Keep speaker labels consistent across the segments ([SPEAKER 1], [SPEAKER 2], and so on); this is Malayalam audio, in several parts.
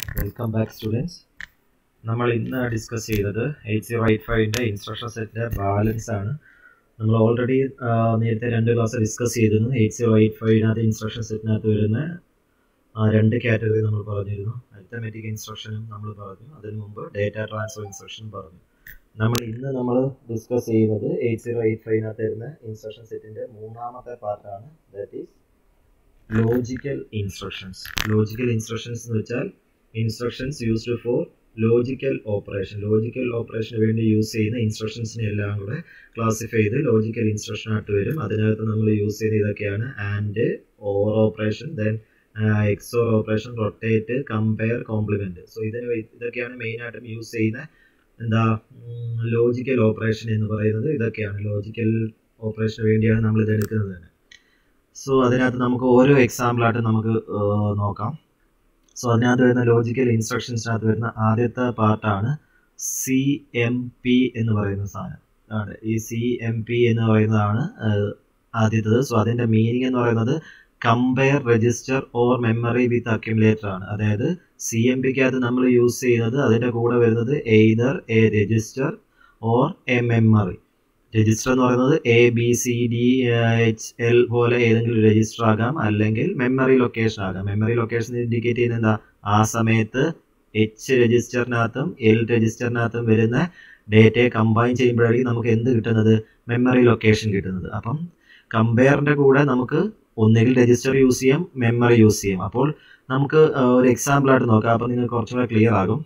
[SPEAKER 1] വെൽക്കം ബാക്ക് സ്റ്റുഡൻസ് നമ്മൾ ഇന്ന് ഡിസ്കസ് ചെയ്തത് എയ്റ്റ് സീറോ എയ്റ്റ് ഫൈവിൻ്റെ ഇൻസ്ട്രക്ഷൻ സെറ്റിൻ്റെ ബാലൻസ് ആണ് നമ്മൾ ഓൾറെഡി നേരത്തെ രണ്ട് ക്ലാസ് ഡിസ്കസ് ചെയ്തിരുന്നു എയ്റ്റ് സീറോ എയ്റ്റ് ഫൈവിനകത്ത് ഇൻസ്ട്രക്ഷൻ സെറ്റിനകത്ത് വരുന്ന ആ, രണ്ട് കാറ്റഗറി നമ്മൾ പറഞ്ഞിരുന്നു അരിത്തമെറ്റിക് ഇൻസ്ട്രക്ഷനും നമ്മൾ പറഞ്ഞു അതിന് മുമ്പ് ഡേറ്റ ട്രാൻസ്ഫർ ഇൻസ്ട്രക്ഷനും പറഞ്ഞു നമ്മൾ ഇന്ന് നമ്മൾ ഡിസ്കസ് ചെയ്യുന്നത് എയ്റ്റ് സീറോ എയ്റ്റ് ഫൈവിനകത്ത് വരുന്ന ഇൻസ്ട്രക്ഷൻ സെറ്റിൻ്റെ മൂന്നാമത്തെ പാർട്ടാണ് that is logical instructions logical instructions എന്ന് വെച്ചാൽ instructions used for logical operation logical ഓപ്പറേഷന് വേണ്ടി യൂസ് ചെയ്യുന്ന ഇൻസ്ട്രക്ഷൻസിനെ എല്ലാം കൂടെ ക്ലാസിഫൈ ചെയ്ത് ലോജിക്കൽ ഇൻസ്ട്രക്ഷൻ ആയിട്ട് വരും അതിനകത്ത് നമ്മൾ യൂസ് ചെയ്യുന്ന ഇതൊക്കെയാണ് and or operation then XOR operation rotate compare complement so ഇതിന് വേ- ഇതൊക്കെയാണ് മെയിൻ ആയിട്ടും യൂസ് ചെയ്യുന്ന എന്താ ലോജിക്കൽ ഓപ്പറേഷൻ എന്ന് പറയുന്നത് ഇതൊക്കെയാണ് ലോജിക്കൽ ഓപ്പറേഷന് വേണ്ടിയാണ് നമ്മൾ ഇത് എടുക്കുന്നത് തന്നെ സോ അതിനകത്ത് നമുക്ക് ഓരോ എക്സാമ്പിളായിട്ട് നമുക്ക് ഏർ, നോക്കാം സോ അതിനകത്ത് വരുന്ന ലോജിക്കൽ ഇൻസ്ട്രക്ഷൻസിനകത്ത് വരുന്ന ആദ്യത്തെ പാർട്ടാണ് സി എം പി എന്ന് പറയുന്ന സാധനം ആണ് ഈ സി എം പി എന്ന് പറയുന്നതാണ് ഏർ, ആദ്യത്തേത് സോ അതിൻ്റെ മീനിങ് എന്ന് പറയുന്നത് compare register or memory with accumulator ആണ് അതായത് സി എം പിക്കകത്ത് നമ്മൾ യൂസ് ചെയ്യുന്നത് അതിൻ്റെ കൂടെ വരുന്നത് either a register or a memory register എന്ന് പറയുന്നത് A B C D H L പോലെ ഏതെങ്കിലും രജിസ്റ്റർ ആകാം അല്ലെങ്കിൽ മെമ്മറി ലൊക്കേഷൻ ആകാം മെമ്മറി ലൊക്കേഷൻ ഇൻഡിക്കേറ്റ് ചെയ്യുന്നത് എന്താ ആ സമയത്ത് എച്ച് രജിസ്റ്ററിനകത്തും എൽ രജിസ്റ്ററിനകത്തും വരുന്ന ഡേറ്റയെ കമ്പൈൻ ചെയ്യുമ്പോഴായിരിക്കും നമുക്ക് എന്ത് കിട്ടുന്നത് മെമ്മറി ലൊക്കേഷൻ കിട്ടുന്നത് അപ്പം കമ്പയറിന്റെ കൂടെ നമുക്ക് ഒന്നുകിൽ രജിസ്റ്റർ യൂസ് ചെയ്യാം മെമ്മറി യൂസ് ചെയ്യാം അപ്പോൾ നമുക്ക് ആ, ഒരു എക്സാമ്പിൾ ആയിട്ട് നോക്കാം അപ്പോൾ നിങ്ങൾക്ക് കുറച്ചുകൂടെ ക്ലിയർ ആകും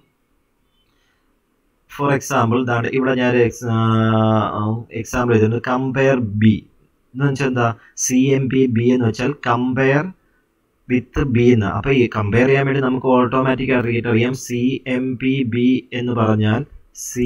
[SPEAKER 1] ഫോർ എക്സാമ്പിൾ ദാണ്ട് ഇവിടെ ഞാൻ എക്സാമ്പിൾ ചെയ്തിട്ടുണ്ട് കമ്പയർ ബി എന്ന് വെച്ചാൽ എന്താ സി എം പി ബി എന്ന് വെച്ചാൽ കമ്പയർ വിത്ത് ബി എന്ന് അപ്പൊ ഈ കമ്പയർ ചെയ്യാൻ വേണ്ടി നമുക്ക് ഓട്ടോമാറ്റിക് ആയിട്ട് അറിയാം സി എം പി ബി എന്ന് പറഞ്ഞാൽ C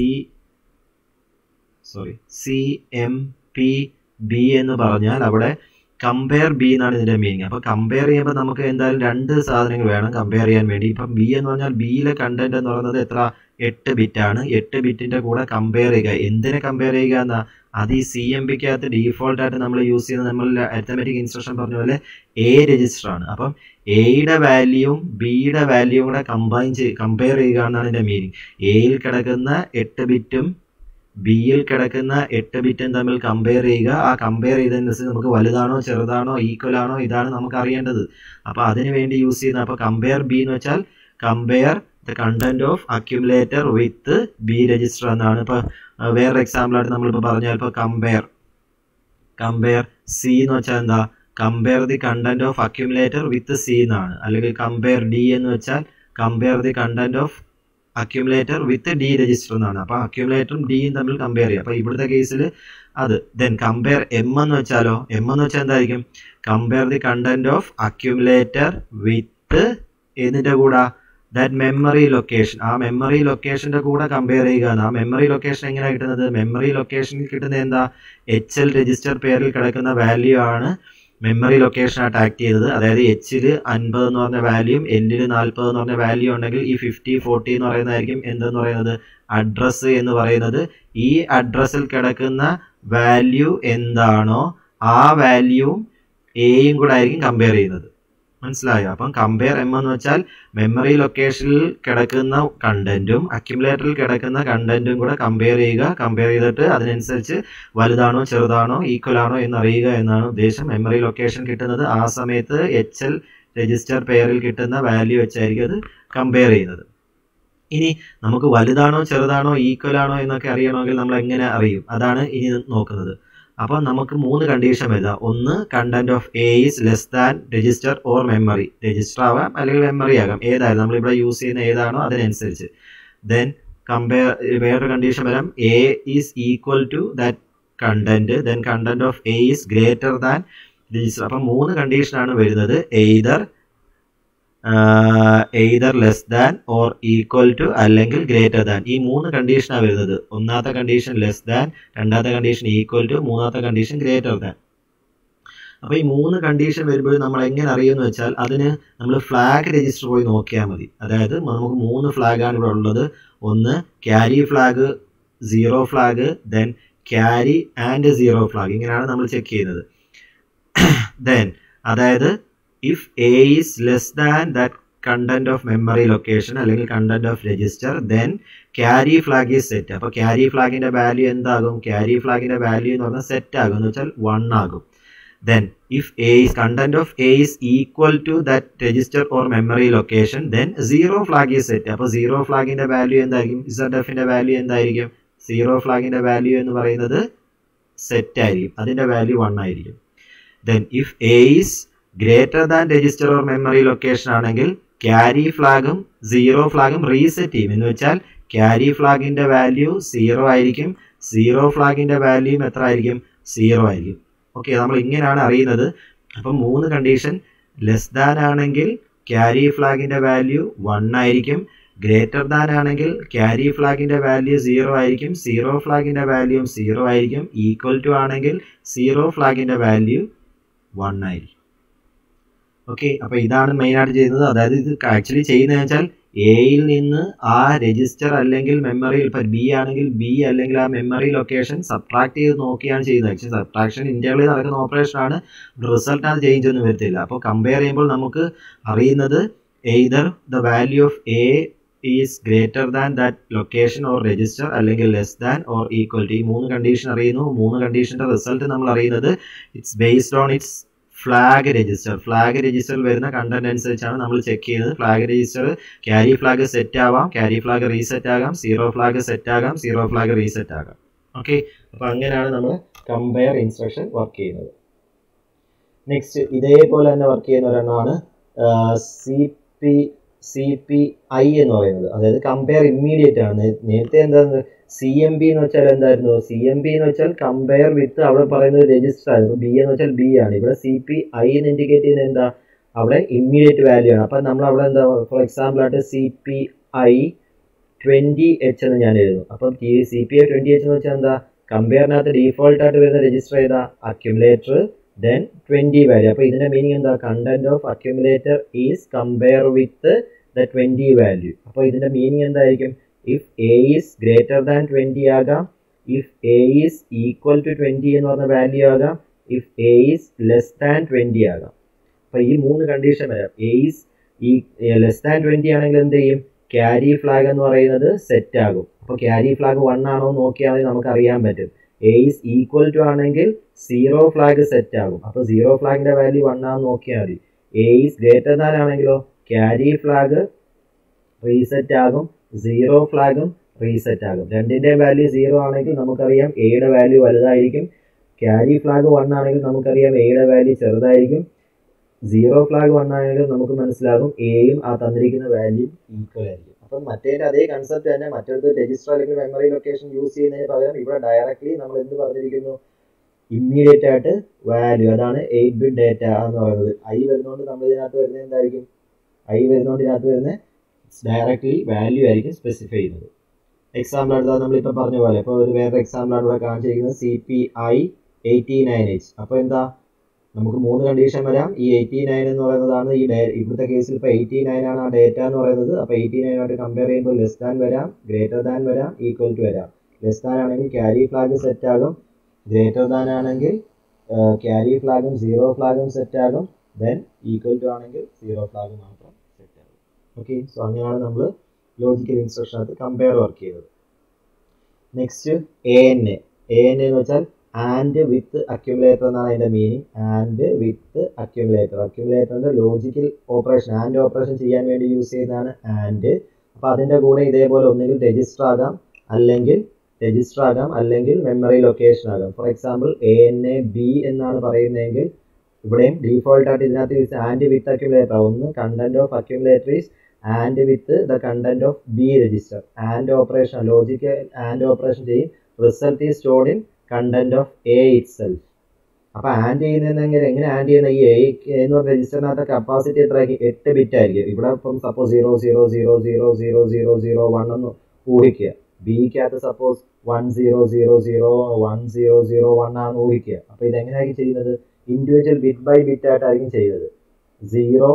[SPEAKER 1] sorry C M P B എന്ന് പറഞ്ഞാൽ അവിടെ കമ്പയർ ബി എന്നാണ് ഇതിന്റെ മീനിങ് അപ്പൊ കമ്പയർ ചെയ്യുമ്പോൾ നമുക്ക് എന്തായാലും രണ്ട് സാധനങ്ങൾ വേണം കമ്പയർ ചെയ്യാൻ വേണ്ടി ഇപ്പം ബി എന്ന് പറഞ്ഞാൽ ബിയിലെ കണ്ടന്റ് എന്ന് പറയുന്നത് എത്ര എട്ട് ബിറ്റ് ആണ് എട്ട് ബിറ്റിന്റെ കൂടെ കമ്പയർ ചെയ്യുക എന്തിനെ കമ്പയർ ചെയ്യുക എന്നാ അത് ഈ സി എം പിക്കകത്ത് ഡീഫോൾട്ട് ആയിട്ട് നമ്മൾ യൂസ് ചെയ്യുന്നത് നമ്മൾ അരിത്തമെറ്റിക് ഇൻസ്ട്രക്ഷൻ പറഞ്ഞ പോലെ എ രജിസ്റ്റർ ആണ് അപ്പം എയുടെ വാല്യൂവും ബിയുടെ വാല്യൂവും കൂടെ കമ്പൈൻ ചെയ്ത് കമ്പയർ ചെയ്യുക എന്നാണ് ഇതിന്റെ മീനിങ് എയിൽ കിടക്കുന്ന എട്ട് ബിറ്റും ബിയിൽ കിടക്കുന്ന എട്ട് ബിറ്റും തമ്മിൽ കമ്പയർ ചെയ്യുക ആ കമ്പയർ ചെയ്തതിനനുസരിച്ച് നമുക്ക് വലുതാണോ ചെറുതാണോ ഈക്വൽ ആണോ ഇതാണ് നമുക്ക് അറിയേണ്ടത് അപ്പൊ അതിന് വേണ്ടി യൂസ് ചെയ്യുന്ന അപ്പൊ കമ്പയർ ബി എന്ന് വെച്ചാൽ compare the content of accumulator with B register എന്നാണ് ഇപ്പൊ ആ, വേറൊരു എക്സാമ്പിൾ ആയിട്ട് നമ്മളിപ്പോൾ പറഞ്ഞാൽ ഇപ്പോൾ കമ്പയർ കമ്പയർ സി എന്ന് വെച്ചാൽ എന്താ compare the content of accumulator with C എന്നാണ് അല്ലെങ്കിൽ കമ്പയർ ഡി എന്ന് വെച്ചാൽ compare the content of accumulator with D register എന്നാണ് അപ്പൊ അക്യുമുലേറ്ററും ഡിയും തമ്മിൽ കമ്പയർ ചെയ്യുക അപ്പൊ ഇവിടുത്തെ കേസിൽ അത് ദെൻ കമ്പയർ എം എന്ന് വെച്ചാലോ എം എന്ന് വെച്ചാൽ എന്തായിരിക്കും compare the content of accumulator with എന്നിന്റെ കൂടെ ദാറ്റ് മെമ്മറി ലൊക്കേഷൻ ആ മെമ്മറി ലൊക്കേഷന്റെ കൂടെ കമ്പയർ ചെയ്യുക എന്ന്. ആ മെമ്മറി ലൊക്കേഷൻ എങ്ങനെയാണ് കിട്ടുന്നത് മെമ്മറി ലൊക്കേഷനിൽ കിട്ടുന്നത് എന്താ എച്ച് എൽ രജിസ്റ്റർ പേരിൽ കിടക്കുന്ന വാല്യൂ ആണ് മെമ്മറി ലൊക്കേഷനായിട്ട് ആക്ട് ചെയ്തത് അതായത് എച്ചിൽ അൻപത് എന്ന് പറഞ്ഞ വാല്യൂം എല്ലിൽ നാൽപ്പത് എന്ന് പറഞ്ഞ വാല്യൂ ഉണ്ടെങ്കിൽ ഈ ഫിഫ്റ്റി ഫോർട്ടി എന്ന് പറയുന്നതായിരിക്കും എന്തെന്ന് പറയുന്നത് അഡ്രസ്സ് എന്ന് പറയുന്നത് ഈ അഡ്രസ്സിൽ കിടക്കുന്ന വാല്യൂ എന്താണോ ആ വാല്യൂവും എയും കൂടെ ആയിരിക്കും കമ്പയർ ചെയ്യുന്നത് മനസ്സിലായോ അപ്പം കമ്പയർ എം എന്ന് വെച്ചാൽ മെമ്മറി ലൊക്കേഷനിൽ കിടക്കുന്ന കണ്ടന്റും അക്യുമുലേറ്ററിൽ കിടക്കുന്ന കണ്ടന്റും കൂടെ കമ്പയർ ചെയ്യുക കമ്പയർ ചെയ്തിട്ട് അതിനനുസരിച്ച് വലുതാണോ ചെറുതാണോ ഈക്വൽ ആണോ എന്ന് അറിയുക എന്നാണ് ഉദ്ദേശം മെമ്മറി ലൊക്കേഷൻ കിട്ടുന്നത് ആ സമയത്ത് എച്ച് എൽ രജിസ്റ്റർ പെയറിൽ കിട്ടുന്ന വാല്യൂ വെച്ചായിരിക്കും അത് കമ്പയർ ചെയ്യുന്നത് ഇനി നമുക്ക് വലുതാണോ ചെറുതാണോ ഈക്വൽ ആണോ എന്നൊക്കെ അറിയണമെങ്കിൽ നമ്മൾ എങ്ങനെ അറിയും അതാണ് ഇനി നോക്കുന്നത് അപ്പോൾ നമുക്ക് മൂന്ന് കണ്ടീഷൻ എഴുതാം ഒന്ന് content of A is less than register or memory register ആവാം അല്ലെങ്കിൽ മെമ്മറി ആകാം ഏതായാലും നമ്മളിവിടെ യൂസ് ചെയ്യുന്ന ഏതാണോ അതിനനുസരിച്ച് ദെൻ കമ്പയർ വേറൊരു കണ്ടീഷൻ വരാം A is equal to that content then content of A is greater than register അപ്പം മൂന്ന് കണ്ടീഷനാണ് വരുന്നത് either either less than or equal to അല്ലെങ്കിൽ ഗ്രേറ്റർ ദാൻ ഈ മൂന്ന് കണ്ടീഷനാണ് വരുന്നത് ഒന്നാമത്തെ കണ്ടീഷൻ ലെസ് ദാൻ രണ്ടാമത്തെ കണ്ടീഷൻ ഈക്വൽ ടു മൂന്നാമത്തെ കണ്ടീഷൻ ഗ്രേറ്റർ ദാൻ അപ്പൊ ഈ മൂന്ന് കണ്ടീഷൻ വരുമ്പോൾ നമ്മൾ എങ്ങനെ അറിയുമെന്ന് വെച്ചാൽ അതിന് നമ്മൾ ഫ്ലാഗ് രജിസ്റ്റർ പോയി നോക്കിയാൽ മതി അതായത് നമുക്ക് മൂന്ന് ഫ്ലാഗ് ആണ് ഇവിടെ ഉള്ളത് ഒന്ന് carry flag zero flag then carry and zero flag ഇങ്ങനെയാണ് നമ്മൾ ചെക്ക് ചെയ്യുന്നത് ദെൻ അതായത് if A is less than that content of memory location അല്ലെങ്കിൽ content of register then carry flag is set അപ്പോൾ ക്യാരി ഫ്ലാഗിന്റെ വാല്യൂ എന്താകും ക്യാരി ഫ്ലാഗിന്റെ വാല്യൂ എന്ന് പറഞ്ഞാൽ സെറ്റ് ആകും എന്ന് വെച്ചാൽ വൺ ആകും then if a is content of a is equal to that register or memory location then zero flag is set അപ്പോൾ zero flag ന്റെ വാല്യൂ എന്തായിരിക്കും zf ന്റെ വാല്യൂ എന്തായിരിക്കും സീറോ ഫ്ലാഗിന്റെ വാല്യൂ എന്ന് പറയുന്നത് സെറ്റ് ആയിരിക്കും അതിന്റെ വാല്യൂ വൺ ആയിരിക്കും then if A is greater than register or memory location ആണെങ്കിൽ ക്യാരി ഫ്ലാഗും സീറോ ഫ്ലാഗും റീസെറ്റ് ചെയ്യും എന്ന് വെച്ചാൽ ക്യാരി ഫ്ലാഗിന്റെ വാല്യൂ സീറോ ആയിരിക്കും സീറോ ഫ്ലാഗിന്റെ വാല്യൂം എത്ര ആയിരിക്കും സീറോ ആയിരിക്കും ഓക്കെ നമ്മൾ ഇങ്ങനെയാണ് അറിയുന്നത് അപ്പം മൂന്ന് കണ്ടീഷൻ ലെസ് ദാൻ ആണെങ്കിൽ ക്യാരി ഫ്ലാഗിന്റെ വാല്യൂ വൺ ആയിരിക്കും ഗ്രേറ്റർ ദാൻ ആണെങ്കിൽ ക്യാരി ഫ്ലാഗിന്റെ വാല്യൂ സീറോ ആയിരിക്കും സീറോ ഫ്ലാഗിന്റെ വാല്യൂ സീറോ ആയിരിക്കും ഈക്വൽ ടു ആണെങ്കിൽ സീറോ ഫ്ലാഗിന്റെ വാല്യൂ വൺ ആയിരിക്കും ഓക്കെ അപ്പോൾ ഇതാണ് മെയിനായിട്ട് ചെയ്യുന്നത് അതായത് ഇത് ആക്ച്വലി ചെയ്യുന്നത് വെച്ചാൽ എയിൽ നിന്ന് ആ രജിസ്റ്റർ അല്ലെങ്കിൽ മെമ്മറി ഇപ്പം ബി ആണെങ്കിൽ ബി അല്ലെങ്കിൽ ആ മെമ്മറി ലൊക്കേഷൻ സബ്ട്രാക്ട് ചെയ്ത് നോക്കിയാണ് ചെയ്യുന്നത് ആക്ച്വലി സബ്ട്രാക്ഷൻ ഇന്റർണലി നടക്കുന്ന ഓപ്പറേഷൻ ആണ് റിസൾട്ട് അത് ചേഞ്ച് ഒന്നും വരത്തില്ല അപ്പോൾ കമ്പയർ ചെയ്യുമ്പോൾ നമുക്ക് അറിയുന്നത് either the value of A is greater than that location or register അല്ലെങ്കിൽ less than or equal to ഈ മൂന്ന് കണ്ടീഷൻ അറിയുന്നു മൂന്ന് കണ്ടീഷൻ്റെ റിസൾട്ട് നമ്മൾ അറിയുന്നത് it's based on its flag register flag രജിസ്റ്ററിൽ വരുന്ന കണ്ടന്റ് അനുസരിച്ചാണ് നമ്മൾ ചെക്ക് ചെയ്യുന്നത് flag register carry flag set ആവാം ക്യാരി ഫ്ലാഗ് റീസെറ്റ് ആകാം സീറോ ഫ്ലാഗ് സെറ്റ് ആകാം സീറോ ഫ്ലാഗ് റീസെറ്റ് ആകാം ഓക്കെ അപ്പോൾ അങ്ങനെയാണ് നമ്മൾ കമ്പയർ ഇൻസ്ട്രക്ഷൻ വർക്ക് ചെയ്യുന്നത് നെക്സ്റ്റ് ഇതേപോലെ തന്നെ വർക്ക് ചെയ്യുന്ന ഒരെണ്ണമാണ് C P C P I എന്ന് പറയുന്നത് അതായത് കമ്പയർ ഇമ്മീഡിയറ്റ് ആണ് നേരത്തെ എന്താണ് സി എം ബി എന്ന് വെച്ചാൽ എന്തായിരുന്നു സി എം ബി എന്ന് വെച്ചാൽ കമ്പയർ വിത്ത് അവിടെ പറയുന്നത് രജിസ്റ്റർ ആയിരുന്നു ബി എന്ന് വെച്ചാൽ ബി ആണ് ഇവിടെ സി പി ഐ എന്ന് ഇൻഡിക്കേറ്റ് ചെയ്യുന്നത് എന്താ അവിടെ ഇമ്മീഡിയറ്റ് വാല്യൂ ആണ് അപ്പം നമ്മൾ അവിടെ എന്താ ഫോർ എക്സാമ്പിൾ ആയിട്ട് C P I twenty H എന്ന് ഞാൻ എഴുതുന്നു അപ്പം C P I twenty H എന്ന് വെച്ചാൽ എന്താ കമ്പയറിനകത്ത് ഡീഫോൾട്ട് ആയിട്ട് വരുന്ന രജിസ്റ്റർ ചെയ്ത അക്യുമുലേറ്റർ ദെൻ ട്വൻറ്റി വാല്യൂ അപ്പോൾ ഇതിൻ്റെ മീനിങ് എന്താ content of accumulator is compare with the twenty value അപ്പോൾ ഇതിൻ്റെ മീനിങ് എന്തായിരിക്കും if A is greater than twenty ആകാം if A is equal to twenty എന്ന് പറഞ്ഞ വാല്യൂ ആകാം if A is less than twenty ആകാം അപ്പോൾ ഈ മൂന്ന് കണ്ടീഷൻ വരാം എ ഈസ് ഈ ലെസ് ദാൻ ട്വൻറ്റി ആണെങ്കിൽ എന്ത് ചെയ്യും ക്യാരി ഫ്ലാഗ് എന്ന് പറയുന്നത് സെറ്റ് ആകും അപ്പോൾ ക്യാരി ഫ്ലാഗ് വൺ ആണോ നോക്കിയാൽ നമുക്ക് അറിയാൻ പറ്റും എ ഈസ് ഈക്വൽ ടു ആണെങ്കിൽ സീറോ ഫ്ലാഗ് സെറ്റ് ആകും അപ്പോൾ സീറോ ഫ്ലാഗിന്റെ വാല്യൂ വൺ ആണെന്ന് നോക്കിയാൽ മതി എ ഈസ് ഗ്രേറ്റർ ദാൻ ആണെങ്കിലോ ക്യാരി ഫ്ലാഗ് റീസെറ്റ് ആകും സീറോ ഫ്ലാഗും റീസെറ്റ് ആകും രണ്ടിന്റെ വാല്യൂ സീറോ ആണെങ്കിൽ നമുക്കറിയാം എയുടെ വാല്യൂ വലുതായിരിക്കും ക്യാരി ഫ്ലാഗ് വൺ ആണെങ്കിൽ നമുക്കറിയാം എയുടെ വാല്യൂ ചെറുതായിരിക്കും സീറോ ഫ്ലാഗ് വൺ ആണെങ്കിൽ നമുക്ക് മനസ്സിലാകും എയും ആ തന്നിരിക്കുന്ന വാല്യൂ ഈക്വൽ ആയിരിക്കും അപ്പം മറ്റേൻ്റെ അതേ കൺസെപ്റ്റ് തന്നെ മറ്റൊരു രജിസ്റ്റർ അല്ലെങ്കിൽ മെമ്മറി ലൊക്കേഷൻ യൂസ് ചെയ്യുന്നതിന് പകരം ഇവിടെ ഡയറക്റ്റ്ലി നമ്മൾ എന്ത് പറഞ്ഞിരിക്കുന്നു ഇമ്മീഡിയറ്റ് ആയിട്ട് വാല്യൂ അതാണ് എയ്റ്റ് ബിറ്റ് ഡേറ്റ എന്ന് പറയുന്നത് ഐ വരുന്നതുകൊണ്ട് നമ്മൾ ഇതിനകത്ത് വരുന്നത് എന്തായിരിക്കും ഐ വരുന്നതുകൊണ്ട് ഇതിനകത്ത് വരുന്നത് ഡയറക്റ്റ്ലി വാല്യൂ ആയിരിക്കും സ്പെസിഫൈ ചെയ്യുന്നത് എക്സാമ്പിൾ എടുത്താൽ നമ്മളിപ്പോൾ പറഞ്ഞ പോലെ ഇപ്പോൾ ഒരു വേറെ എക്സാമ്പിളാണ് ഇവിടെ കാണിച്ചിരിക്കുന്നത് C P I eighty nine H അപ്പോൾ എന്താ നമുക്ക് മൂന്ന് കണ്ടീഷൻ വരാം ഈ എയ്റ്റി നയൻ എന്ന് പറയുന്നതാണ് ഈ ഡേ ഇവിടുത്തെ കേസിൽ ഇപ്പോൾ എയ്റ്റി നയൻ ആണ് ആ ഡേറ്റ എന്ന് പറയുന്നത് അപ്പോൾ എയ്റ്റി നയനുമായിട്ട് കമ്പയർ ചെയ്യുമ്പോൾ ലെസ് ദാൻ വരാം ഗ്രേറ്റർ ദാൻ വരാം ഈക്വൽ ടു വരാം ലെസ് ദാൻ ആണെങ്കിൽ ക്യാരി ഫ്ലാഗ് സെറ്റ് ആകും ഗ്രേറ്റർ ദാൻ ആണെങ്കിൽ ക്യാരി ഫ്ലാഗും സീറോ ഫ്ലാഗും സെറ്റ് ആകും ദെൻ ഈക്വൽ ടു ആണെങ്കിൽ സീറോ ഫ്ലാഗ് മാത്രം സെറ്റ് ആകും ഓക്കെ സോ അങ്ങനെയാണ് നമ്മൾ ലോജിക്കൽ ഇൻസ്ട്രക്ഷനകത്ത് കമ്പയർ വർക്ക് ചെയ്തത് next A N A A N എന്ന് വെച്ചാൽ ആൻഡ് വിത്ത് അക്യുമുലേറ്റർ എന്നാണ് അതിൻ്റെ മീനിങ് ആൻഡ് വിത്ത് അക്യുമുലേറ്റർ അക്യുമുലേറ്ററിൻ്റെ ലോജിക്കൽ ഓപ്പറേഷൻ ആൻഡ് ഓപ്പറേഷൻ ചെയ്യാൻ വേണ്ടി യൂസ് ചെയ്യുന്നതാണ് ആൻഡ് അപ്പോൾ അതിൻ്റെ കൂടെ ഇതേപോലെ ഒന്നുകിൽ രജിസ്റ്റർ ആകാം അല്ലെങ്കിൽ രജിസ്റ്റർ ആകാം അല്ലെങ്കിൽ മെമ്മറി ലൊക്കേഷൻ ആകാം for example A N A B എന്നാണ് പറയുന്നതെങ്കിൽ ഇവിടെയും ഡീഫോൾട്ട് ആയിട്ട് ഇതിനകത്ത് ആൻഡ് വിത്ത് അക്യുമുലേറ്റർ ഒന്ന് content of accumulator is and with the content of B register and operation logical and operation ചെയ്യും result is stored in content of A itself അപ്പോൾ ആൻഡ് ചെയ്യുന്നതെങ്കിൽ എങ്ങനെ ആൻഡ് ചെയ്യുന്ന ഈ എ എന്ന് പറഞ്ഞ രജിസ്റ്ററിനകത്ത് കപ്പാസിറ്റി എത്ര ആയിരിക്കും എട്ട് ബിറ്റ് ആയിരിക്കും ഇവിടെ ഇപ്പം suppose zero zero zero zero zero zero zero one എന്ന് ഊഹിക്കുക ബിക്കകത്ത് suppose one zero zero zero one zero zero one ആണെന്ന് ഊഹിക്കുക അപ്പോൾ ഇതെങ്ങനെയായിരിക്കും ചെയ്യുന്നത് ഇൻഡിവിജ്വൽ ബിറ്റ് ബൈ ബിറ്റ് ആയിട്ടായിരിക്കും ചെയ്യുന്നത് സീറോ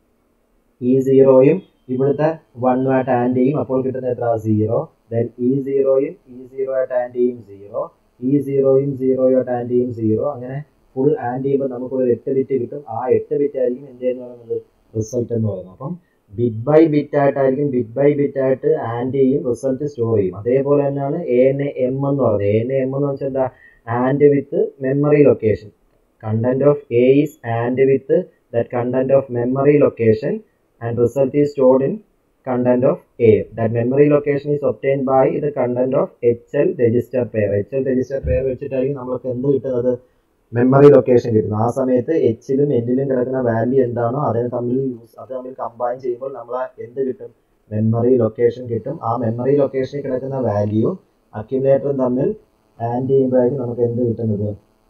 [SPEAKER 1] ഈ സീറോയും ഇവിടുത്തെ വണ്ണുമായിട്ട് ആൻഡ് ചെയ്യും അപ്പോൾ കിട്ടുന്ന എത്ര സീറോ ദെൻ ഈ സീറോയും ഈ സീറോ ആയിട്ട് ആൻഡ് ചെയ്യും സീറോ ഈ സീറോയും സീറോയുമായിട്ട് ആൻഡ് ചെയ്യും സീറോ അങ്ങനെ ഫുൾ ആൻഡ് ചെയ്യുമ്പോൾ നമുക്കൊരു എട്ട് ബിറ്റ് കിട്ടും ആ എട്ട് ബിറ്റ് ആയിരിക്കും എന്ത് എന്ന് പറയുന്നത് റിസൾട്ട് എന്ന് പറയുന്നത് അപ്പം ബിറ്റ് ബൈ ബിറ്റ് ആയിട്ടായിരിക്കും ബിറ്റ് ബൈ ബിറ്റ് ആയിട്ട് ആൻഡ് ചെയ്യും റിസൾട്ട് സ്റ്റോർ ചെയ്യും അതേപോലെ തന്നെയാണ് എ എൻ എം എന്ന് പറയുന്നത് എ എൻ എം എന്ന് വെച്ചാൽ എന്താ and with memory location content of A is and with that content of memory location and result is stored in content of A. That memory location is obtained by the content of HL register pair. HL register pair വെച്ചിട്ടായിരിക്കും നമ്മൾക്ക് എന്ത് കിട്ടുന്നത് മെമ്മറി ലൊക്കേഷൻ കിട്ടുന്നത് ആ സമയത്ത് എച്ചിലും എന്നിലും കിടക്കുന്ന വാല്യൂ എന്താണോ അതിനെ തമ്മിൽ യൂസ് അത് തമ്മിൽ കമ്പൈൻ ചെയ്യുമ്പോൾ നമ്മൾ എന്ത് കിട്ടും മെമ്മറി ലൊക്കേഷൻ കിട്ടും ആ മെമ്മറി ലൊക്കേഷനിൽ കിടക്കുന്ന വാല്യൂ അക്യുമുലേറ്ററും തമ്മിൽ ആൻഡ് ചെയ്യുമ്പോഴായിരിക്കും നമുക്ക് എന്ത് കിട്ടുന്നത്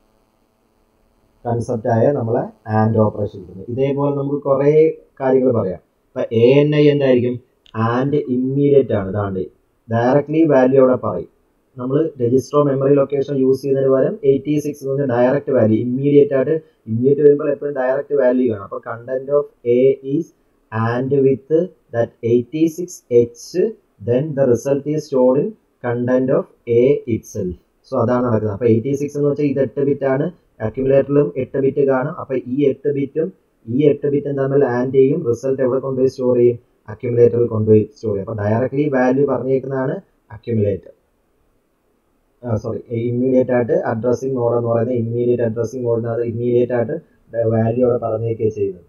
[SPEAKER 1] കൺസെപ്റ്റായ നമ്മളെ ആൻഡ് ഓപ്പറേഷൻ കിട്ടുന്നത് ഇതേപോലെ നമുക്ക് കുറേ കാര്യങ്ങൾ പറയാം ഇപ്പൊ എ എൻ ഐ എന്തായിരിക്കും ആൻഡ് ഇമ്മീഡിയറ്റ് ആണ് ഇതാണ്ട് ഡയറക്ട്ലി വാല്യൂ അവിടെ പറയും നമ്മൾ രജിസ്റ്റർ മെമ്മറി ലൊക്കേഷൻ യൂസ് ചെയ്യുന്നതിന് പകരം എയ്റ്റി സിക്സ് എന്ന് പറഞ്ഞാൽ ഡയറക്റ്റ് വാല്യൂ ഇമ്മീഡിയറ്റ് ആയിട്ട് ഇമ്മീഡിയറ്റ് വരുമ്പോൾ എപ്പോഴും ഡയറക്റ്റ് വാല്യൂ കാണും അപ്പോൾ content of A is and with that eighty six H then the result is stored in content of A itself so അതാണ് നടക്കുന്നത് അപ്പോൾ എയ്റ്റി സിക്സ് എന്ന് വെച്ചാൽ ഇത് എട്ട് ബിറ്റ് ആണ് അക്യുമുലേറ്ററിലും എട്ട് ബിറ്റ് കാണും അപ്പോൾ ഈ എട്ട് ബിറ്റും ഈ എട്ട് ബിറ്റും തമ്മിൽ ആൻഡ് ചെയ്യും റിസൾട്ട് എവിടെ കൊണ്ടുപോയി സ്റ്റോർ ചെയ്യും അക്യുമുലേറ്ററിൽ കൊണ്ടുപോയി സ്റ്റോർ ചെയ്യും അപ്പോൾ ഡയറക്ട്ലി വാല്യൂ പറഞ്ഞേക്കുന്നതാണ് അക്യുമുലേറ്റർ സോറി ഇമ്മീഡിയറ്റ് ആയിട്ട് അഡ്രസ്സിംഗ് മോഡ് എന്ന് പറയുന്നത് ഇമ്മീഡിയറ്റ് അഡ്രസ്സിംഗ് മോഡിനകത്ത് ഇമ്മീഡിയറ്റ് ആയിട്ട് വാല്യൂ അവിടെ പറഞ്ഞേക്കുകയും ചെയ്യുന്നത്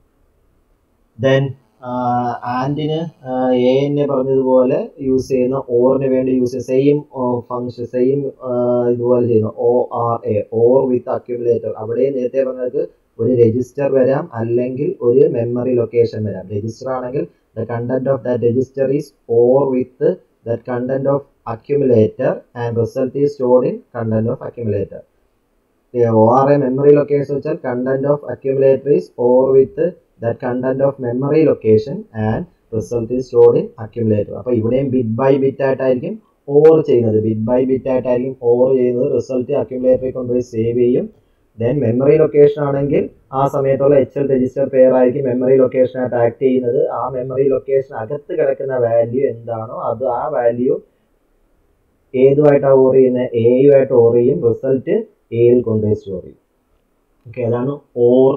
[SPEAKER 1] ദെൻ ആൻഡിന് എ എന്നെ പറഞ്ഞതുപോലെ യൂസ് ചെയ്യുന്ന ഓറിന് വേണ്ടി യൂസ് ചെയ്യുന്ന സെയിം ഫങ്ഷൻ സെയിം ഇതുപോലെ ചെയ്യുന്ന O R A or with accumulator അവിടെ നേരത്തെ പറഞ്ഞത് ഒരു രജിസ്റ്റർ വരാം അല്ലെങ്കിൽ ഒരു മെമ്മറി ലൊക്കേഷൻ വരാം രജിസ്റ്റർ ആണെങ്കിൽ the content of that register is or with that content of accumulator and result is stored in content of accumulator. The ORA memory location വെച്ചാൽ content of accumulator is or with that content of memory location and result is stored in accumulator. അപ്പോൾ ഇവിടെയും ബിറ്റ് ബൈ ബിറ്റ് ആയിട്ടായിരിക്കും ഓർ ചെയ്യുന്നത് ബിറ്റ് ബൈ ബിറ്റ് ആയിട്ടായിരിക്കും ഓർ ചെയ്യുന്നത് റിസൾട്ട് അക്യുമുലേറ്ററിൽ കൊണ്ടുപോയി സേവ് ചെയ്യും ദെൻ മെമ്മറി ലൊക്കേഷൻ ആണെങ്കിൽ ആ സമയത്തുള്ള എച്ച് എൽ രജിസ്റ്റർ പെയർ ആയിരിക്കും മെമ്മറി ലൊക്കേഷനായിട്ട് ആക്ട് ചെയ്യുന്നത് ആ മെമ്മറി ലൊക്കേഷൻ അകത്ത് കിടക്കുന്ന വാല്യൂ എന്താണോ അത് ആ വാല്യൂ ഏതുമായിട്ടാണ് ഓർ ചെയ്യുന്നത് എയുമായിട്ട് ഓർ ചെയ്യും റിസൾട്ട് എയിൽ കൊണ്ടുപോയി സ്റ്റോർ ചെയ്യും ഓക്കെ അതാണ് or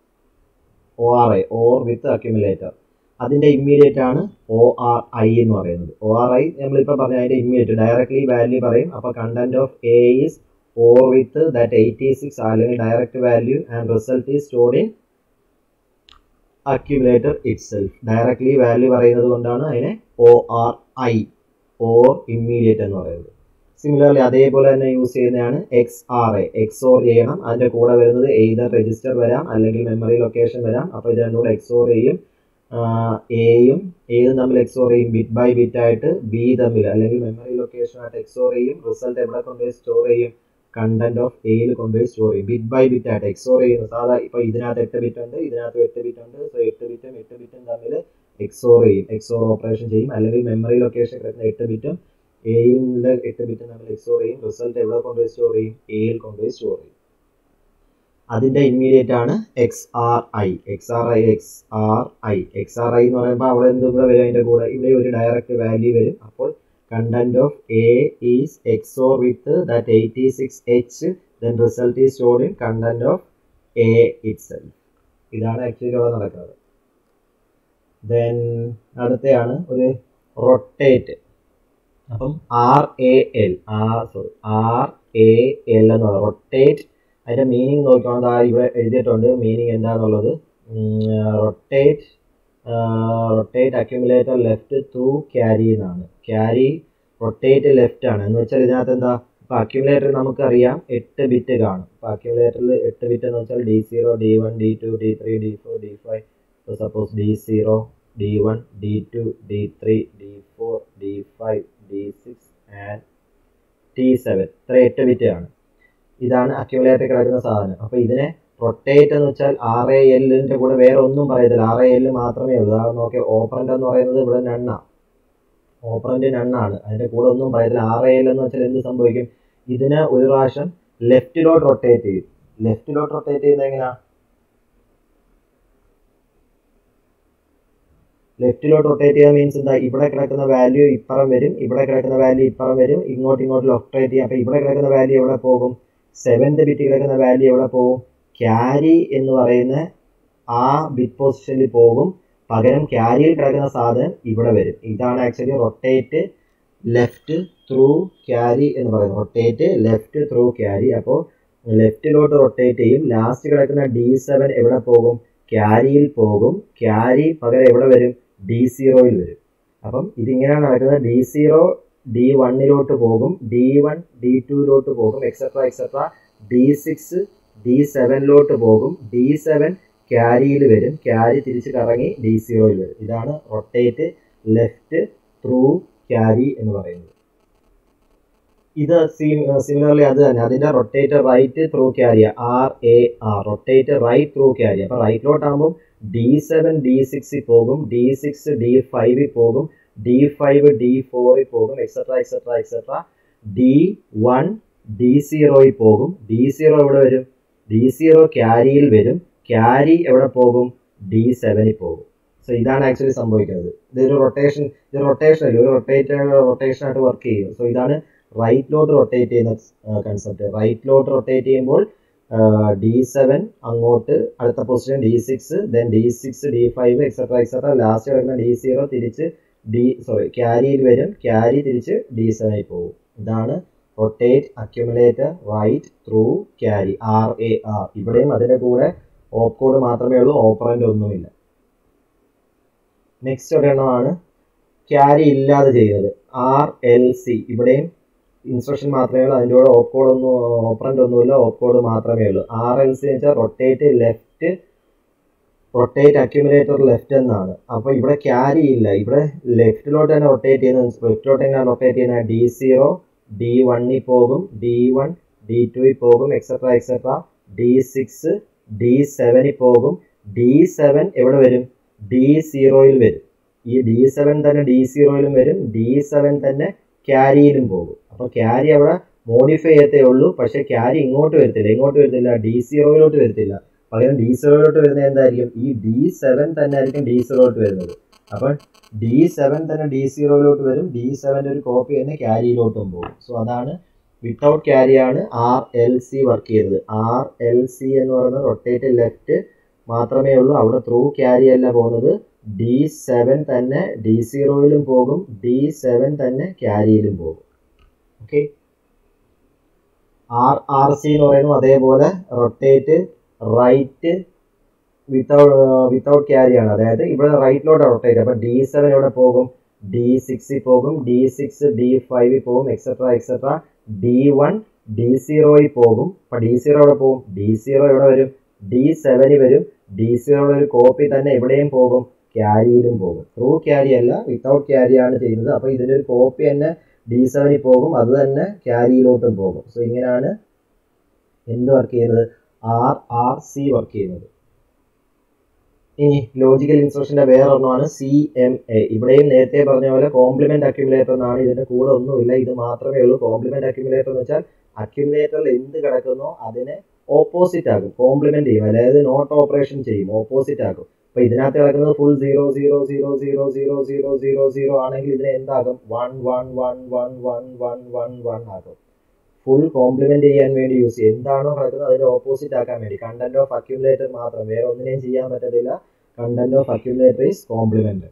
[SPEAKER 1] O R I or with accumulator അതിൻ്റെ ഇമ്മീഡിയറ്റ് ആണ് ഒ ആർ ഐ എന്ന് പറയുന്നത് ഒ ആർ ഐ നമ്മളിപ്പോൾ പറഞ്ഞ അതിൻ്റെ ഇമ്മീഡിയറ്റ് ഡയറക്ട്ലി വാല്യൂ പറയും അപ്പോൾ content of A is or with that eighty six അല്ലെങ്കിൽ direct value and result is stored in accumulator itself directly value പറയുന്നത് കൊണ്ടാണ് അതിനെ O R I or immediate എന്ന് പറയുന്നത് സിമിലർലി അതേപോലെ തന്നെ യൂസ് ചെയ്യുന്നതാണ് എക്സ് ആർ എ എക്സോർ ചെയ്യണം അതിൻ്റെ കൂടെ വരുന്നത് എയ്തർ രജിസ്റ്റർ വരാം അല്ലെങ്കിൽ മെമ്മറി ലൊക്കേഷൻ വരാം അപ്പോൾ ഇത് രണ്ടും കൂടെ എക്സോർ ചെയ്യും എയും ഏതും തമ്മിൽ എക്സോർ ചെയ്യും ബിറ്റ് ബൈ ബിറ്റ് ആയിട്ട് ബി തമ്മിൽ അല്ലെങ്കിൽ മെമ്മറി ലൊക്കേഷനായിട്ട് എക്സോർ ചെയ്യും റിസൾട്ട് എവിടെ കൊണ്ടുപോയി സ്റ്റോർ ചെയ്യും കണ്ടന്റ് ഓഫ് എയിൽ കൊണ്ടുപോയി സ്റ്റോർ ചെയ്യും ബിറ്റ് ബൈ ബിറ്റ് ആയിട്ട് എക്സോർ ചെയ്യുന്നു സാധാ ഇപ്പോൾ ഇതിനകത്ത് എട്ട് ബിറ്റ് ഉണ്ട് ഇതിനകത്ത് എട്ട് ബിറ്റ് ഉണ്ട് സോ എട്ട് ബിറ്റും എട്ട് ബിറ്റും തമ്മിൽ എക്സോർ ചെയ്യും എക്സോർ ഓപ്പറേഷൻ ചെയ്യും അല്ലെങ്കിൽ മെമ്മറി ലൊക്കേഷൻ കിടക്കുന്ന എട്ട് ബിറ്റും എയിലെ എട്ട് ബിറ്റും തമ്മിൽ എക്സോർ ചെയ്യും റിസൾട്ട് എവിടെ കൊണ്ടുപോയി സ്റ്റോർ ചെയ്യും എയിൽ കൊണ്ടുപോയി സ്റ്റോർ ചെയ്യും അതിന്റെ ഇമ്മീഡിയറ്റ് ആണ് X R I X R I X R I X R I എന്ന് പറയുമ്പോൾ അവിടെ എന്തും കൂടെ വരും അതിന്റെ കൂടെ ഇവിടെ ഒരു ഡയറക്റ്റ് വാല്യൂ വരും അപ്പോൾ content of A is XOR with that eighty six H then result is stored in content of A itself ഇതാണ് ആക്ച്വലി അവിടെ നടക്കുന്നത് ദെൻ അടുത്തയാണ് ഒരു റൊട്ടേറ്റ് അപ്പം R A L R sorry R A L എന്ന് പറയുന്നത് റൊട്ടേറ്റ് അതിൻ്റെ മീനിങ് നോക്കണം ദാ ഇവിടെ എഴുതിയിട്ടുണ്ട് മീനിങ് എന്താണെന്നുള്ളത് rotate rotate accumulator left through carry എന്നാണ് ക്യാരി റൊട്ടേറ്റ് ലെഫ്റ്റ് ആണ് എന്ന് വെച്ചാൽ ഇതിനകത്ത് എന്താ ഇപ്പോൾ അക്യുമുലേറ്റർ നമുക്കറിയാം എട്ട് ബിറ്റ് കാണും ഇപ്പോൾ അക്യുമുലേറ്ററിൽ എട്ട് ബിറ്റ് എന്ന് വെച്ചാൽ D zero D one D two D three D four D five ഇപ്പോൾ suppose D zero D one D two D three D four D five D six and D seven ഇത്ര എട്ട് ബിറ്റ് ആണ് ഇതാണ് അക്യുമുലേറ്ററിൽ കിടക്കുന്ന സാധനം അപ്പോൾ ഇതിനെ റൊട്ടേറ്റ് എന്ന് വെച്ചാൽ ആർ എ എല്ലിൻ്റെ കൂടെ വേറെ ഒന്നും പറയത്തില്ല ആർ എ എല്ല് മാത്രമേ ഉള്ളൂ അതാ നോക്കിയാൽ ഓപ്പറൻ്റ് എന്ന് പറയുന്നത് ഇവിടെ നണ്ണ ഓപ്പറൻ്റ് നണ്ണാണ് അതിൻ്റെ കൂടെ ഒന്നും പറയത്തില്ല ആർ എ എൽ എന്ന് വെച്ചാൽ എന്ത് സംഭവിക്കും ഇതിനെ ഒരു പ്രാവശ്യം ലെഫ്റ്റിലോട്ട് റൊട്ടേറ്റ് ചെയ്യും ലെഫ്റ്റിലോട്ട് റൊട്ടേറ്റ് ചെയ്യുന്നത് എങ്ങനെയാ ലെഫ്റ്റിലോട്ട് റൊട്ടേറ്റ് ചെയ്യുക മീൻസ് എന്താ ഇവിടെ കിടക്കുന്ന വാല്യൂ ഇപ്പുറം വരും ഇവിടെ കിടക്കുന്ന വാല്യൂ ഇപ്പുറം വരും ഇങ്ങോട്ട് ഇങ്ങോട്ട് റൊട്ടേറ്റ് ചെയ്യും അപ്പോൾ ഇവിടെ കിടക്കുന്ന വാല്യൂ എവിടെ പോകും സെവൻത് ബിറ്റ് കിടക്കുന്ന വാല്യൂ എവിടെ പോകും ക്യാരി എന്ന് പറയുന്ന ആ ബിറ്റ് പൊസിഷനിൽ പോകും പകരം ക്യാരിയിൽ കിടക്കുന്ന സാധനം ഇവിടെ വരും ഇതാണ് actually rotate left through carry എന്ന് പറയുന്നത് റൊട്ടേറ്റ് ലെഫ്റ്റ് ത്രൂ ക്യാരി അപ്പോൾ ലെഫ്റ്റിലോട്ട് റൊട്ടേറ്റ് ചെയ്യും ലാസ്റ്റ് കിടക്കുന്ന ഡി സെവൻ എവിടെ പോകും ക്യാരിയിൽ പോകും ക്യാരി പകരം എവിടെ വരും ഡി സീറോയിൽ വരും അപ്പം ഇതിങ്ങനെയാണ് നടക്കുന്നത് ഡി സീറോ ഡി വണ്ണിലോട്ട് പോകും ഡി വൺ ഡി ടുവിലോട്ട് പോകും etcetera etcetera D six D സെവനിലോട്ട് പോകും ഡി സെവൻ ക്യാരിയിൽ വരും ക്യാരി തിരിച്ച് കറങ്ങി ഡി സീറോയിൽ വരും ഇതാണ് റൊട്ടേറ്റ് ലെഫ്റ്റ് ത്രൂ ക്യാരി എന്ന് പറയുന്നത് ഇത് സിമിലർലി അത് തന്നെ അതിന്റെ rotate right through carry R A R rotate right through carry അപ്പൊ റൈറ്റിലോട്ടാകുമ്പോൾ ഡി സെവൻ ഡി സിക്സിൽ പോകും ഡി സിക്സ് ഡി ഫൈവിൽ പോകും ഡി ഫൈവ് ഡി ഫോറിൽ പോകും etcetera etcetera etcetera D one D സീറോയിൽ പോകും ഡി സീറോ എവിടെ വരും ഡി സീറോ ക്യാരിയിൽ വരും ക്യാരി എവിടെ പോകും ഡി സെവനിൽ പോകും സോ ഇതാണ് ആക്ച്വലി സംഭവിക്കുന്നത് ഇതൊരു റൊട്ടേഷൻ ഇത് റൊട്ടേഷൻ അല്ല ഒരു റൊട്ടേറ്റ് റൊട്ടേഷൻ ആയിട്ട് വർക്ക് ചെയ്യും സോ ഇതാണ് റൈറ്റിലോട്ട് റൊട്ടേറ്റ് ചെയ്യുന്ന കൺസെപ്റ്റ് റൈറ്റിലോട്ട് റൊട്ടേറ്റ് ചെയ്യുമ്പോൾ ഡി സെവൻ അങ്ങോട്ട് അടുത്ത position D six then D six D five etcetera etcetera last കിടക്കുന്ന ഡി സീറോ തിരിച്ച് ഡി സോറി ക്യാരിയിൽ വരും ക്യാരി തിരിച്ച് ഡി സെവനിൽ പോകും ഇതാണ് rotate accumulator right through carry R A R ഇവിടെയും അതിൻ്റെ കൂടെ ഓപ്പ് കോഡ് മാത്രമേ ഉള്ളൂ ഓപ്പറൻ്റ് ഒന്നുമില്ല നെക്സ്റ്റ് ഒരെണ്ണമാണ് ക്യാരി ഇല്ലാതെ ചെയ്യുന്നത് ആർ എൽ സി ഇവിടെയും ഇൻസ്ട്രക്ഷൻ മാത്രമേ ഉള്ളൂ അതിൻ്റെ കൂടെ ഓപ്പ് കോഡ് ഒന്നും ഓപ്പറൻ്റ് ഒന്നുമില്ല ഓപ്പ് കോഡ് മാത്രമേ ഉള്ളൂ ആർ എൽ സി എന്ന് വെച്ചാൽ rotate left rotate accumulator left എന്നാണ് അപ്പോൾ ഇവിടെ ക്യാരി ഇല്ല ഇവിടെ ലെഫ്റ്റിലോട്ട് തന്നെ റൊട്ടേറ്റ് ചെയ്യുന്നത് ലെഫ്റ്റിലോട്ട് എങ്ങനെയാണ് റൊട്ടേറ്റ് ചെയ്യുന്നത് ഡി സീറോ ഡി വണ്ണിൽ പോകും ഡി വൺ ഡി ടുവിൽ പോകും etcetera etcetera D six D സെവനിൽ പോകും ഡി സെവൻ എവിടെ വരും ഡി സീറോയിൽ വരും ഈ ഡി സെവൻ തന്നെ ഡി സീറോയിലും വരും ഡി സെവൻ തന്നെ ക്യാരിയിലും പോകും അപ്പോൾ ക്യാരി അവിടെ മോഡിഫൈ ചെയ്യത്തേ ഉള്ളൂ പക്ഷേ ക്യാരി ഇങ്ങോട്ട് വരത്തില്ല ഇങ്ങോട്ട് വരത്തില്ല ഡി സീറോയിലോട്ട് വരത്തില്ല പകരം ഡി സീറോയിലോട്ട് വരുന്നത് എന്തായിരിക്കും ഈ ഡി സെവൻ തന്നെ ആയിരിക്കും ഡി സീറോയിലോട്ട് വരുന്നത് അപ്പം ഡി സെവൻ തന്നെ ഡി സീറോയിലോട്ട് വരും ഡി സെവൻ്റെ ഒരു കോപ്പി തന്നെ ക്യാരിയിലോട്ടും പോകും സോ അതാണ് വിത്തൗട്ട് ക്യാരിയാണ് ആർ എൽ സി വർക്ക് ചെയ്തത് ആർ എൽ സി എന്ന് പറയുന്നത് റൊട്ടേറ്റ് ലെഫ്റ്റ് മാത്രമേ ഉള്ളൂ അവിടെ ത്രൂ ക്യാരി അല്ല പോകുന്നത് ഡി സെവൻ തന്നെ ഡി സീറോയിലും പോകും ഡി സെവൻ തന്നെ ക്യാരിയിലും പോകും ഓക്കെ ആർ ആർ സി എന്ന് പറയുന്നത് അതേപോലെ rotate right without without carry ആണ് അതായത് ഇവിടെ റൈറ്റിലോട്ട് റൊട്ടേറ്റ് അപ്പം ഡി സെവൻ എവിടെ പോകും ഡി സിക്സിൽ പോകും ഡി സിക്സ് ഡി ഫൈവിൽ പോകും etcetera etcetera D one D സീറോയിൽ പോകും അപ്പം ഡി സീറോ എവിടെ പോകും ഡി സീറോ എവിടെ വരും ഡി സെവനിൽ വരും ഡി സീറോയുടെ ഒരു കോപ്പി തന്നെ എവിടെയും പോകും ക്യാരിയിലും പോകും ത്രൂ ക്യാരി അല്ല വിത്തൗട്ട് ക്യാരി ആണ് ചെയ്യുന്നത് അപ്പോൾ ഇതിൻ്റെ ഒരു കോപ്പി തന്നെ ഡി സെവനിൽ പോകും അത് തന്നെ ക്യാരിയിലോട്ടും പോകും സോ ഇങ്ങനെയാണ് എന്ത് വർക്ക് ചെയ്യുന്നത് ആർ ആർ സി വർക്ക് ചെയ്യുന്നത് ഇനി ലോജിക്കൽ ഇൻസ്ട്രക്ഷൻ്റെ വേറൊരെണ്ണമാണ് സി എം എ ഇവിടെയും നേരത്തെ പറഞ്ഞ പോലെ കോംപ്ലിമെന്റ് അക്യുമുലേറ്റർ എന്നാണ് ഇതിന്റെ കൂടെ ഒന്നുമില്ല ഇത് മാത്രമേ ഉള്ളൂ കോംപ്ലിമെന്റ് അക്യുമുലേറ്റർ എന്ന് വെച്ചാൽ അക്യുമുലേറ്ററിൽ എന്ത് കിടക്കുന്നോ അതിനെ ഓപ്പോസിറ്റ് ആക്കും കോംപ്ലിമെന്റ് ചെയ്യും അതായത് നോട്ട് ഓപ്പറേഷൻ ചെയ്യും ഓപ്പോസിറ്റ് ആക്കും അപ്പൊ ഇതിനകത്ത് കിടക്കുന്നത് full zero zero zero zero zero zero zero zero ആണെങ്കിൽ ഇതിനെ എന്താകും one one one one one one one one ആക്കും ഫുൾ കോംപ്ലിമെന്റ് ചെയ്യാൻ വേണ്ടി യൂസ് ചെയ്യും എന്താണോ കിടക്കുന്നത് അതിന്റെ ഓപ്പോസിറ്റ് ആക്കാൻ വേണ്ടി കണ്ടന്റ് ഓഫ് അക്യുമുലേറ്റർ മാത്രം വേറെ ഒന്നിനെയും ചെയ്യാൻ പറ്റത്തില്ല content of accumulator is complement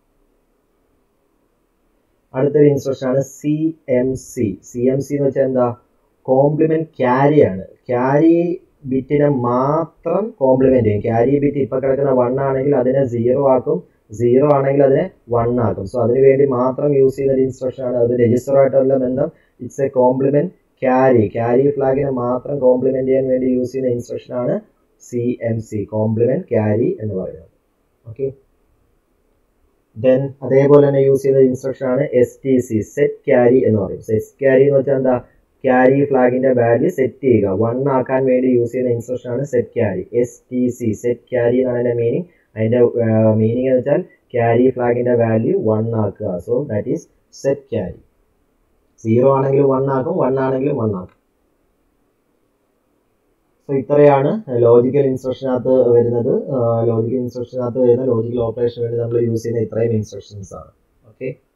[SPEAKER 1] അടുത്തൊരു ഇൻസ്ട്രക്ഷൻ ആണ് C M C C M C എന്ന് വെച്ചാൽ എന്താ കോംപ്ലിമെന്റ് ക്യാരി ആണ് ക്യാരി ബിറ്റിനെ മാത്രം കോംപ്ലിമെന്റ് ചെയ്യും ക്യാരി ബിറ്റ് ഇപ്പൊ കിടക്കുന്ന വൺ ആണെങ്കിൽ അതിനെ സീറോ ആക്കും സീറോ ആണെങ്കിൽ അതിനെ വൺ ആക്കും സോ അതിന് വേണ്ടി മാത്രം യൂസ് ചെയ്യുന്ന ഒരു ഇൻസ്ട്രക്ഷൻ ആണ് അത് രജിസ്റ്ററുമായിട്ടുള്ള ബന്ധം it's a complement carry carry ഫ്ലാഗിനെ മാത്രം കോംപ്ലിമെന്റ് ചെയ്യാൻ വേണ്ടി യൂസ് ചെയ്യുന്ന ഇൻസ്ട്രക്ഷൻ ആണ് C M C complement carry എന്ന് പറയുന്നത് ഓക്കെ ദെൻ അതേപോലെ തന്നെ യൂസ് ചെയ്യുന്ന ഇൻസ്ട്രക്ഷൻ ആണ് S T C set carry എന്ന് പറയും സെറ്റ് ക്യാരി എന്ന് വെച്ചാൽ എന്താ ക്യാരി ഫ്ലാഗിന്റെ വാല്യൂ സെറ്റ് ചെയ്യുക വൺ ആക്കാൻ വേണ്ടി യൂസ് ചെയ്യുന്ന ഇൻസ്ട്രക്ഷൻ ആണ് set carry S T C set carry എന്നാണ് അതിന്റെ മീനിങ് അതിന്റെ മീനിങ് എന്ന് വെച്ചാൽ ക്യാരി ഫ്ലാഗിന്റെ വാല്യൂ വൺ ആക്കുക so that is set carry zero ആണെങ്കിലും വൺ ആക്കും വൺ ആണെങ്കിലും വൺ ആക്കും സോ ഇത്രയാണ് ലോജിക്കൽ ഇൻസ്ട്രക്ഷനകത്ത് വരുന്നത് ലോജിക്കൽ ഇൻസ്ട്രക്ഷനകത്ത് വരുന്ന ലോജിക്കൽ ഓപ്പറേഷൻ വേണ്ടി നമ്മൾ യൂസ് ചെയ്യുന്ന ഇത്രയും ഇൻസ്ട്രക്ഷൻസ് ആണ് ഓക്കെ